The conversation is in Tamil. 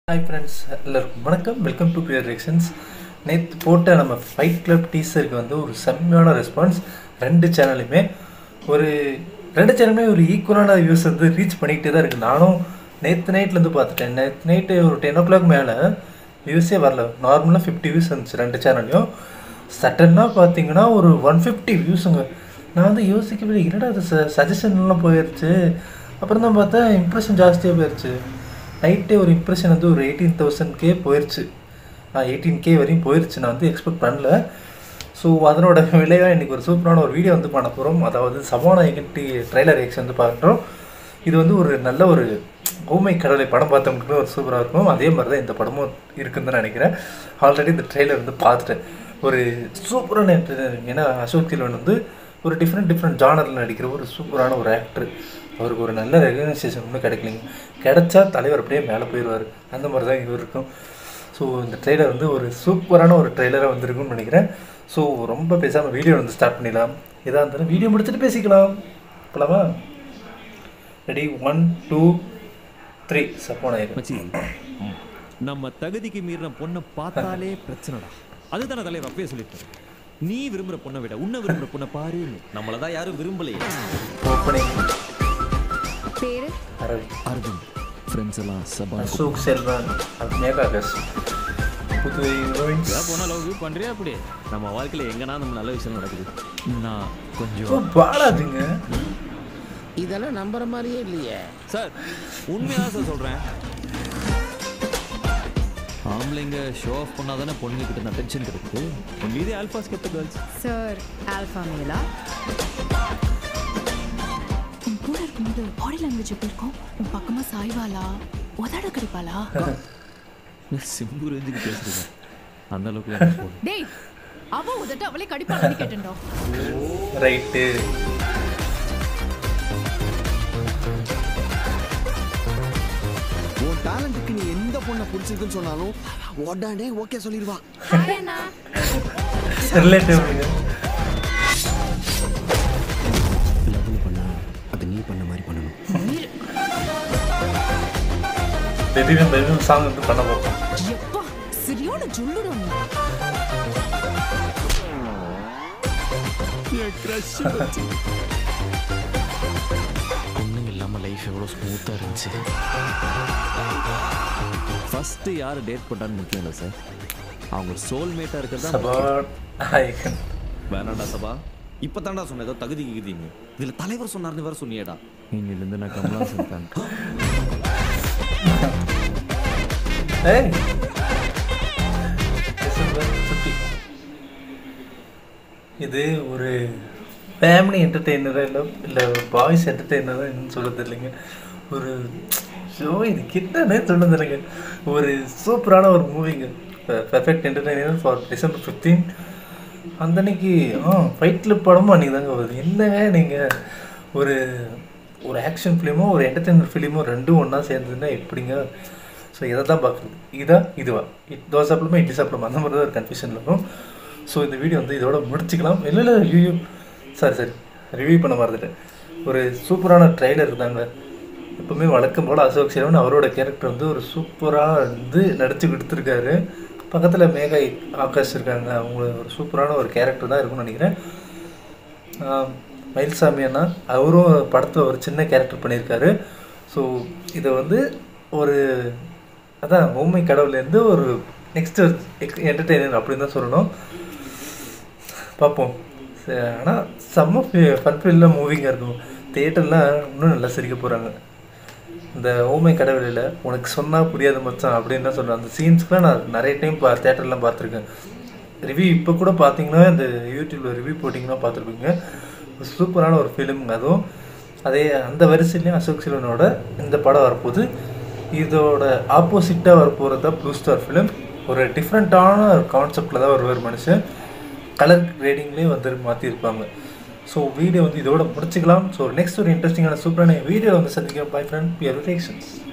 ஹாய் ஃப்ரெண்ட்ஸ் எல்லாருக்கும் வணக்கம் வெல்கம் டு பியர் ரியாக்ஷன்ஸ் நேற்று போட்ட நம்ம ஃபைட் கிளப் டீசருக்கு வந்து ஒரு செம்மையான ரெஸ்பான்ஸ் ரெண்டு சேனலுமே ஒரு ரெண்டு சேனலுமே ஒரு ஈக்குவலான வியூஸ் வந்து ரீச் பண்ணிக்கிட்டே தான் இருக்குது நானும் நேற்று நைட்லேருந்து பார்த்துட்டேன் நேற்று நைட்டு ஒரு டென் ஓ கிளாக் மேலே வியூஸே வரல நார்மலாக ஃபிஃப்டி வியூஸ் வந்துச்சு ரெண்டு சேனல்லையும் சட்டனாக பார்த்தீங்கன்னா ஒரு ஒன் ஃபிஃப்டி வியூஸுங்க நான் வந்து யோசிக்கவே என்னடா அது ச சஜஷன்லாம் போயிடுச்சு அப்புறம் தான் பார்த்தா இம்ப்ரெஷன் ஜாஸ்தியாக போயிடுச்சு நைட்டே ஒரு இம்ப்ரெஷன் வந்து ஒரு எயிட்டீன் தௌசண்ட்கே போயிடுச்சு எயிட்டீன் கே வரையும் போயிடுச்சு நான் வந்து எக்ஸ்பெக்ட் பண்ணல ஸோ அதனோட விளைவாக இன்றைக்கி ஒரு சூப்பரான ஒரு வீடியோ வந்து பண்ண போகிறோம் அதாவது சபாநாயகன்டி ட்ரைலர் எக்ஸ் வந்து பார்க்குறோம் இது வந்து ஒரு நல்ல ஒரு ஊமை கடலை படம் பார்த்தவங்களுக்கு ஒரு சூப்பராக இருக்கும் அதே மாதிரி தான் இந்த படமும் இருக்குன்னு தான் நினைக்கிறேன் ஆல்ரெடி இந்த ட்ரெய்லர் வந்து பார்த்துட்டேன் ஒரு சூப்பரான entertainer. ஏன்னா அசோக் திலவன் வந்து ஒரு டிஃப்ரெண்ட் டிஃப்ரெண்ட் ஜானரில் நடிக்கிற ஒரு சூப்பரான ஒரு ஆக்டர் அவருக்கு ஒரு நல்ல ரெகனைசேஷன் ஒன்றும் கிடைக்கலைங்க கிடைச்சா தலைவர் அப்படியே மேலே போயிடுவார் அந்த மாதிரி தான் இவர் இருக்கும் ஸோ இந்த ட்ரெய்லர் வந்து ஒரு சூப்பரான ஒரு ட்ரெய்லராக வந்திருக்கும்னு நினைக்கிறேன் ஸோ ரொம்ப பேசாமல் வீடியோ வந்து ஸ்டார்ட் பண்ணிடலாம் எதாக இருந்தாலும் வீடியோ முடிச்சுட்டு பேசிக்கலாம் போலாமா ரெடி ஒன் டூ த்ரீ சப்போனாயிரம் மச்சி நம்ம தகுதிக்கு மீறின பொண்ணை பார்த்தாலே பிரச்சனைடா அதுதானே தலைவர் அப்பயே சொல்லிட்டாரு நீ விரும்புற பொண்ணை விட உன்னை விரும்புற பொண்ணை பாரு நம்மள தான் யாரும் விரும்பலையே ஓப்பனிங் பேரு அரவி அரவிந்த் ஃப்ரெண்ட்ஸ் எல்லாம் சபா அசோக் செல்வன் மேகாகஸ் புது ஹீரோயின்ஸ் போனா லவ் யூ பண்றியா அப்படி நம்ம வாழ்க்கையில எங்கனா நம்ம நல்ல விஷயம் நடக்குது நான் ஓ கொஞ்சம் பாலாஜிங்க இதெல்லாம் நம்புற மாதிரியே இல்லையே சார் உண்மையா சார் சொல்றேன் ஆம்பளைங்க ஷோ ஆஃப் பண்ணாதானே பொண்ணுங்க கிட்ட இந்த அட்டென்ஷன் கிடைக்குது only the alpha skipped girls sir alpha மேலா உன் கூட இருக்கும்போது பாடி லாங்குவேஜ் எப்படி இருக்கும் உன் பக்கமா சாய்வாளா உதட கடிப்பாளா சிம்பு ரேஞ்சுக்கு பேசுறீங்க அந்த அளவுக்கு எனக்கு போதும் டேய் அவ உதட்ட அவளே கடிப்பாளான்னு கேட்டேன்டா ரைட்டு உன் டேலண்ட்டுக்கு நீ எந்த பொண்ணை பிடிச்சிருக்குன்னு சொன்னாலும் உடனே ஓகே சொல்லிடுவா ரிலேட்டிவ்ங்க லவ் பண்ண அது நீ பண்ண மாதிரி பண்ணணும் பெபியும் பெபியும் சாங் வந்து பண்ண போகிறோம் எப்பா சரியான ஜுள்ளுடும் நீ பொண்ணுங்க இல்லாம லைஃப் எவ்வளோ ஸ்மூத்தாக இருந்துச்சு ஃபர்ஸ்ட் யார் டேட் பண்ணான்னு முக்கியம் இல்லை சார் அவங்க சோல்மேட்டாக இருக்கிறதா சபா நாயகன் வேணாண்டா சபா இப்போ தாண்டா சொன்ன ஏதோ தகுதி கிகுதிங்க இதுல தலைவர் சொன்னார்னு வேற சொன்னியேடா இன்னிலேருந்து நான் கமலாசன் ஃபேன் ஏய் டிசம்பர் 50. இது ஒரு ஃபேமிலி என்டர்டெய்னராக இல்லை இல்லை பாய்ஸ் என்டர்டெய்னராக என்னன்னு சொல்ல தெரியலைங்க ஒரு ஷோ இது கிட்டனே சொல்ல தெரியலைங்க ஒரு சூப்பரான ஒரு மூவிங்க perfect entertainer for December fifteen அந்த அன்னைக்கு ஆ ஃபைட் கிளப் படமும் அன்றைக்கி தாங்க வருது என்னங்க நீங்கள் ஒரு ஒரு ஆக்ஷன் ஃபிலிமோ ஒரு என்டர்டெய்னர் ஃபிலிமோ ரெண்டும் ஒன்றா சேர்ந்ததுன்னா எப்படிங்க ஸோ இதை தான் பார்க்குறது இதா இதுவா இட் தோசை சாப்பிடுமா இட்லி சாப்பிடுமா அந்த மாதிரி தான் ஒரு கன்ஃபியூஷன் இருக்கும் ஸோ இந்த வீடியோ வந்து இதோட முடிச்சுக்கலாம் இல்லை இல்லை ரிவ்யூ சாரி சாரி ரிவ்யூ பண்ண மறந்துட்டேன் ஒரு சூப்பரான ட்ரைலர் இருந்தாங்க எப்பவுமே வழக்கம் போல் அசோக் சேவன் அவரோட கேரக்டர் வந்து ஒரு சூப்பராக வந்து நடிச்சு கொடுத்துருக்காரு பக்கத்தில் மேகா ஆகாஷ் இருக்காங்க அவங்க ஒரு சூப்பரான ஒரு கேரக்டர் தான் இருக்கும்னு நினைக்கிறேன் ஆம், மயில்சாமி அண்ணா அவரும் படத்தில் ஒரு சின்ன கேரக்டர் பண்ணியிருக்காரு ஸோ இதை வந்து ஒரு அதான் ஊமை கடவுள்லேருந்து ஒரு நெக்ஸ்ட் என்டர்டெய்னர் அப்படின்னு தான் சொல்லணும் பார்ப்போம் ஆனால் செம்ம ஃபன்ஃபில்ல மூவிங்காக இருக்கும் தேட்டர்லாம் இன்னும் நல்லா சிரிக்க போகிறாங்க இந்த ஓமை கடவுளில் உனக்கு சொன்னால் புரியாத மச்சான் அப்படின்னு தான் சொல்கிறேன் அந்த சீன்ஸ்க்குலாம் நான் நிறைய டைம் பா தேட்டர்லாம் பார்த்துருக்கேன் ரிவ்யூ இப்போ கூட பார்த்தீங்கன்னா இந்த யூடியூப்பில் ரிவ்யூ போட்டிங்கன்னா பார்த்துருப்பீங்க சூப்பரான ஒரு ஃபிலிம் அதுவும் அதே அந்த வரிசையிலையும் அசோக் சிலனோட இந்த படம் வரப்போகுது இதோட ஆப்போசிட்டாக வரப்போகிறது தான் ப்ளூ ஸ்டார் ஃபிலிம் ஒரு டிஃப்ரெண்ட்டான ஒரு கான்செப்டில் தான் வருவார் மனுஷன் கலர் கிரேடிங்லேயே வந்து மாற்றிருப்பாங்க ஸோ வீடியோ வந்து இதோட முடிச்சுக்கலாம் ஸோ நெக்ஸ்ட் ஒரு இன்ட்ரெஸ்டிங்கான சூப்பரான வீடியோ வந்து சந்திக்கிறோம் பை ஃப்ரெண்ட் பியர் ரிலேஷன்ஸ்